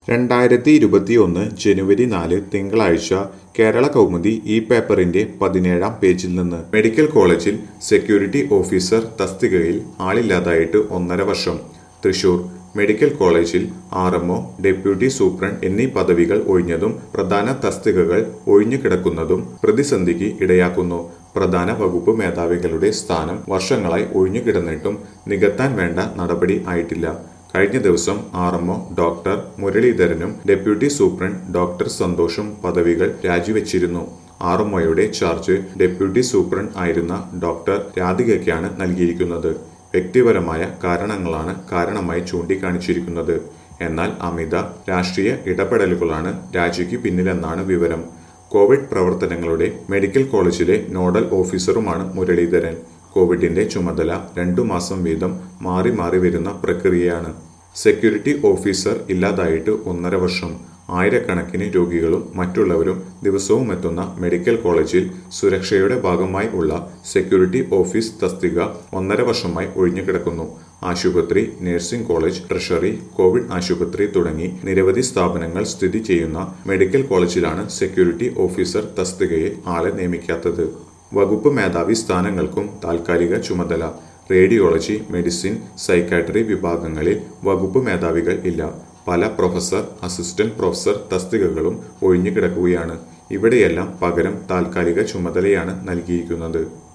രണ്ടായിരത്തി ഇരുപത്തിയൊന്ന് ജനുവരി നാല് തിങ്കളാഴ്ച കേരള കൗമുദി ഈ പേപ്പറിന്റെ പതിനേഴാം പേജിൽ നിന്ന് മെഡിക്കൽ കോളേജിൽ സെക്യൂരിറ്റി ഓഫീസർ തസ്തികയിൽ ആളില്ലാതായിട്ട് ഒന്നര വർഷം തൃശൂർ മെഡിക്കൽ കോളേജിൽ ആർ എംഒ ഡെപ്യൂട്ടി സൂപ്രണ്ട് എന്നീ പദവികൾ ഒഴിഞ്ഞതും പ്രധാന തസ്തികകൾ ഒഴിഞ്ഞു കിടക്കുന്നതും പ്രതിസന്ധിക്ക് ഇടയാക്കുന്നു പ്രധാന വകുപ്പ് മേധാവികളുടെ സ്ഥാനം വർഷങ്ങളായി ഒഴിഞ്ഞു കിടന്നിട്ടും നികത്താൻ വേണ്ട നടപടി ആയിട്ടില്ല കഴിഞ്ഞ ദിവസം ആർ എംഒ ഡോക്ടർ മുരളീധരനും ഡെപ്യൂട്ടി സൂപ്രണ്ട് ഡോക്ടർ സന്തോഷും പദവികൾ രാജിവെച്ചിരുന്നു ആർ എംഒയുടെ ചാർജ് ഡെപ്യൂട്ടി സൂപ്രണ്ട് ആയിരുന്ന ഡോക്ടർ രാധികയ്ക്കാണ് നൽകിയിരിക്കുന്നത് വ്യക്തിപരമായ കാരണങ്ങളാണ് കാരണമായി ചൂണ്ടിക്കാണിച്ചിരിക്കുന്നത് എന്നാൽ അമിത രാഷ്ട്രീയ ഇടപെടലുകളാണ് രാജിക്ക് പിന്നിലെന്നാണ് വിവരം കോവിഡ് പ്രവർത്തനങ്ങളുടെ മെഡിക്കൽ കോളേജിലെ നോഡൽ ഓഫീസറുമാണ് മുരളീധരൻ കോവിഡിന്റെ ചുമതല രണ്ടു മാസം വീതം മാറി മാറി വരുന്ന പ്രക്രിയയാണ് സെക്യൂരിറ്റി ഓഫീസർ ഇല്ലാതായിട്ട് ഒന്നര വർഷം ആയിരക്കണക്കിന് രോഗികളും മറ്റുള്ളവരും ദിവസവും എത്തുന്ന മെഡിക്കൽ കോളേജിൽ സുരക്ഷയുടെ ഭാഗമായി ഉള്ള സെക്യൂരിറ്റി ഓഫീസ് തസ്തിക ഒന്നര വർഷമായി ഒഴിഞ്ഞു കിടക്കുന്നു ആശുപത്രി നഴ്സിംഗ് കോളേജ് ട്രഷറി കോവിഡ് ആശുപത്രി തുടങ്ങി നിരവധി സ്ഥാപനങ്ങൾ സ്ഥിതി ചെയ്യുന്ന മെഡിക്കൽ കോളേജിലാണ് സെക്യൂരിറ്റി ഓഫീസർ തസ്തികയിൽ ആളെ നിയമിക്കാത്തത് വകുപ്പ് മേധാവി സ്ഥാനങ്ങൾക്കും താൽക്കാലിക ചുമതല റേഡിയോളജി മെഡിസിൻ സൈക്കാട്രി വിഭാഗങ്ങളിൽ വകുപ്പ് മേധാവികൾ ഇല്ല പല പ്രൊഫസർ അസിസ്റ്റന്റ് പ്രൊഫസർ തസ്തികകളും ഒഴിഞ്ഞു കിടക്കുകയാണ് ഇവിടെയെല്ലാം പകരം താൽക്കാലിക ചുമതലയാണ് നൽകിയിരിക്കുന്നത്